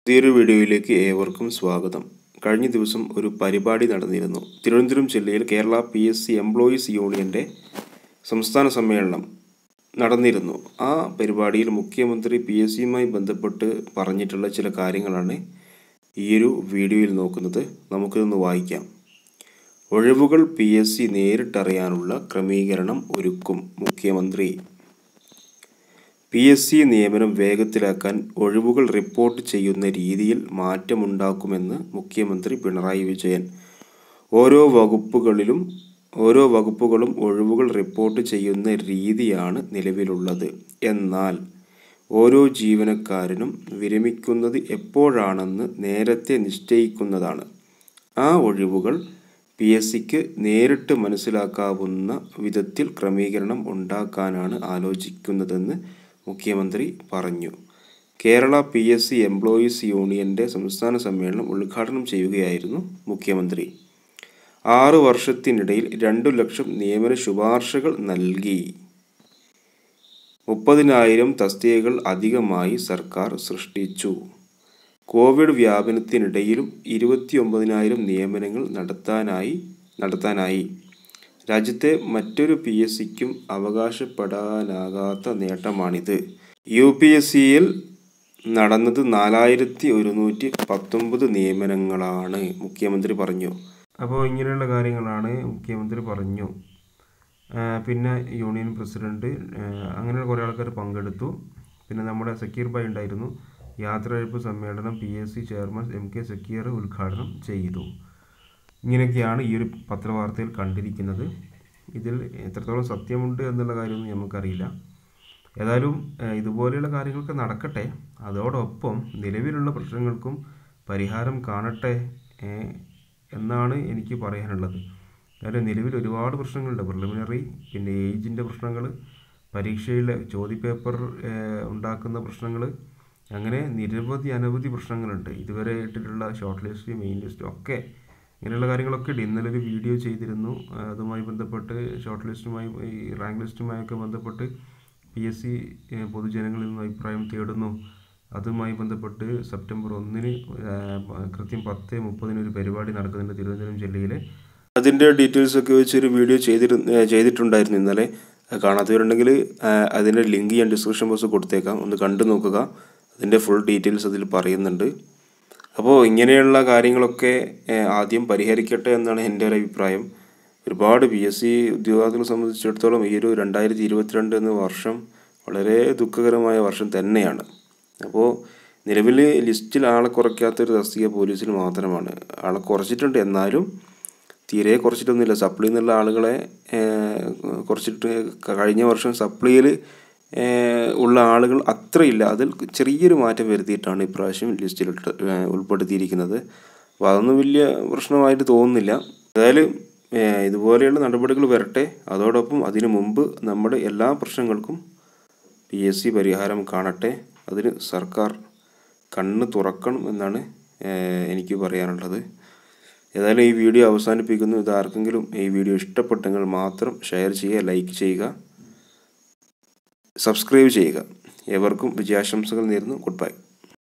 പുതിയൊരു വീഡിയോയിലേക്ക് ഏവർക്കും സ്വാഗതം കഴിഞ്ഞ ദിവസം ഒരു പരിപാടി നടന്നിരുന്നു തിരുവനന്തപുരം ജില്ലയിൽ Kerala P S C employees യൂണിയൻ്റെ സംസ്ഥാന സമ്മേളനം നടന്നിരുന്നു ആ പരിപാടിയിൽ മുഖ്യമന്ത്രി പി എസ് സിയുമായി ബന്ധപ്പെട്ട് പറഞ്ഞിട്ടുള്ള ചില കാര്യങ്ങളാണ് ഈ ഒരു വീഡിയോയിൽ നോക്കുന്നത് നമുക്കിതൊന്ന് വായിക്കാം ഒഴിവുകൾ പി എസ് സി നേരിട്ടറിയാനുള്ള ക്രമീകരണം ഒരുക്കും മുഖ്യമന്ത്രി പി എസ് സി നിയമനം വേഗത്തിലാക്കാൻ ഒഴിവുകൾ റിപ്പോർട്ട് ചെയ്യുന്ന രീതിയിൽ മാറ്റമുണ്ടാക്കുമെന്ന് മുഖ്യമന്ത്രി പിണറായി വിജയൻ ഓരോ വകുപ്പുകളിലും ഓരോ വകുപ്പുകളും ഒഴിവുകൾ റിപ്പോർട്ട് ചെയ്യുന്ന രീതിയാണ് നിലവിലുള്ളത് എന്നാൽ ഓരോ ജീവനക്കാരനും വിരമിക്കുന്നത് എപ്പോഴാണെന്ന് നേരത്തെ നിശ്ചയിക്കുന്നതാണ് ആ ഒഴിവുകൾ പി എസ് സിക്ക് നേരിട്ട് മനസ്സിലാക്കാവുന്ന വിധത്തിൽ ക്രമീകരണം ഉണ്ടാക്കാനാണ് ആലോചിക്കുന്നതെന്ന് മുഖ്യമന്ത്രി പറഞ്ഞു Kerala P S C employees യൂണിയൻ്റെ സംസ്ഥാന സമ്മേളനം ഉദ്ഘാടനം ചെയ്യുകയായിരുന്നു മുഖ്യമന്ത്രി ആറ് വർഷത്തിനിടയിൽ രണ്ടു ലക്ഷം നിയമന ശുപാർശകൾ നൽകി മുപ്പതിനായിരം തസ്തികകൾ അധികമായി സർക്കാർ സൃഷ്ടിച്ചു കോവിഡ് വ്യാപനത്തിനിടയിലും ഇരുപത്തി ഒമ്പതിനായിരം നിയമനങ്ങൾ നടത്താനായി നടത്താനായി രാജ്യത്തെ മറ്റൊരു പി എസ് സിക്കും അവകാശപ്പെടാനാകാത്ത നേട്ടമാണിത് യു പി എസ് സിയിൽ നടന്നത് നാലായിരത്തി ഒരുന്നൂറ്റി പത്തൊമ്പത് നിയമനങ്ങളാണ് മുഖ്യമന്ത്രി പറഞ്ഞു അപ്പോൾ ഇങ്ങനെയുള്ള കാര്യങ്ങളാണ് മുഖ്യമന്ത്രി പറഞ്ഞു ആ, പിന്നെ യൂണിയൻ പ്രസിഡന്റ് ആ, അങ്ങനെയുള്ള കുറേ ആൾക്കാർ പങ്കെടുത്തു പിന്നെ നമ്മുടെ സക്കീർ ഭായ് ഉണ്ടായിരുന്നു യാത്രയയപ്പ് സമ്മേളനം P S C chairman M K Zakir ഉദ്ഘാടനം ചെയ്തു ഇങ്ങനെയൊക്കെയാണ് ഈ ഒരു പത്രവാർത്തയിൽ കണ്ടിരിക്കുന്നത് ഇതിൽ എത്രത്തോളം സത്യമുണ്ട് എന്നുള്ള കാര്യമൊന്നും നമുക്കറിയില്ല ഏതായാലും ഏഹ്, ഇതുപോലെയുള്ള കാര്യങ്ങളൊക്കെ നടക്കട്ടെ അതോടൊപ്പം നിലവിലുള്ള പ്രശ്നങ്ങൾക്കും പരിഹാരം കാണട്ടെ ഏഹ്, എന്നാണ് എനിക്ക് പറയാനുള്ളത് കാരണം നിലവിൽ ഒരുപാട് പ്രശ്നങ്ങളുണ്ട് പ്രിലിമിനറി പിന്നെ ഏജിൻ്റെ പ്രശ്നങ്ങൾ പരീക്ഷയിലെ ചോദ്യപേപ്പർ ഏഹ്, ഉണ്ടാക്കുന്ന പ്രശ്നങ്ങൾ അങ്ങനെ നിരവധി അനവധി പ്രശ്നങ്ങളുണ്ട് ഇതുവരെ ഇട്ടിട്ടുള്ള ഷോർട്ട് ലിസ്റ്റ് മെയിൻ ലിസ്റ്റ് ഒക്കെ ഇങ്ങനെയുള്ള കാര്യങ്ങളൊക്കെ ഉണ്ട് ഇന്നലെ ഒരു വീഡിയോ ചെയ്തിരുന്നു ആ, അതുമായി ബന്ധപ്പെട്ട് ഷോർട്ട് ലിസ്റ്റുമായി ഈ റാങ്ക് ലിസ്റ്റുമായൊക്കെ ബന്ധപ്പെട്ട് പി എസ് സി പൊതുജനങ്ങളിൽ നിന്ന് അഭിപ്രായം തേടുന്നു അതുമായി ബന്ധപ്പെട്ട് സെപ്റ്റംബർ ഒന്നിന് ആ, കൃത്യം പത്ത് മുപ്പതിന് ഒരു പരിപാടി നടക്കുന്നുണ്ട് തിരുവനന്തപുരം ജില്ലയിലെ അതിൻ്റെ ഡീറ്റെയിൽസ് ഒക്കെ വെച്ചൊരു വീഡിയോ ചെയ്തിരുന്നു ചെയ്തിട്ടുണ്ടായിരുന്നു ഇന്നലെ അത് കാണാത്തവരുണ്ടെങ്കിൽ ആ, അതിൻ്റെ ലിങ്ക് ഞാൻ ഡിസ്ക്രിപ്ഷൻ ബോക്സ് കൊടുത്തേക്കാം ഒന്ന് കണ്ടു നോക്കുക അതിൻ്റെ ഫുൾ ഡീറ്റെയിൽസ് അതിൽ പറയുന്നുണ്ട് അപ്പോൾ ഇങ്ങനെയുള്ള കാര്യങ്ങളൊക്കെ ഏഹ്, ആദ്യം പരിഹരിക്കട്ടെ എന്നാണ് എൻ്റെ ഒരു അഭിപ്രായം ഒരുപാട് പി എസ് സി ഉദ്യോഗാർത്ഥികളെ സംബന്ധിച്ചിടത്തോളം ഈ ഒരു രണ്ടായിരത്തി ഇരുപത്തിരണ്ട് എന്ന വർഷം വളരെ ദുഃഖകരമായ വർഷം തന്നെയാണ് അപ്പോൾ നിലവിൽ ലിസ്റ്റിൽ ആളെ കുറയ്ക്കാത്തൊരു തസ്തിക പോലീസിൽ മാത്രമാണ് ആളെ കുറച്ചിട്ടുണ്ട് എന്നാലും തീരെ കുറച്ചിട്ടൊന്നുമില്ല സപ്ലി എന്നുള്ള ആളുകളെ ഏഹ്, കുറച്ചിട്ട് കഴിഞ്ഞ വർഷം സപ്ലിയിൽ ഉള്ള ആളുകൾ അത്രയില്ല അതിൽ ചെറിയൊരു മാറ്റം വരുത്തിയിട്ടാണ് ഇപ്രാവശ്യം ലിസ്റ്റിൽ ഇട്ട്- ഏഹ്, ഉൾപ്പെടുത്തിയിരിക്കുന്നത് അപ്പോൾ അതൊന്നും വലിയ പ്രശ്നമായിട്ട് തോന്നുന്നില്ല ഏതായാലും ഏഹ്, ഇതുപോലെയുള്ള നടപടികൾ വരട്ടെ അതോടൊപ്പം അതിനു മുമ്പ് നമ്മുടെ എല്ലാ പ്രശ്നങ്ങൾക്കും പി എസ് സി പരിഹാരം കാണട്ടെ അതിന് സർക്കാർ കണ്ണ് തുറക്കണം എന്നാണ് ഏഹ്, എനിക്ക് പറയാനുള്ളത് ഏതായാലും ഈ വീഡിയോ അവസാനിപ്പിക്കുന്നു ഇത് ആർക്കെങ്കിലും ഈ വീഡിയോ ഇഷ്ടപ്പെട്ടെങ്കിൽ മാത്രം ഷെയർ ചെയ്യുക ലൈക്ക് ചെയ്യുക സബ്സ്ക്രൈബ് ചെയ്യുക ഏവർക്കും വിജയാശംസകൾ നേരുന്നു ഗുഡ് ബൈ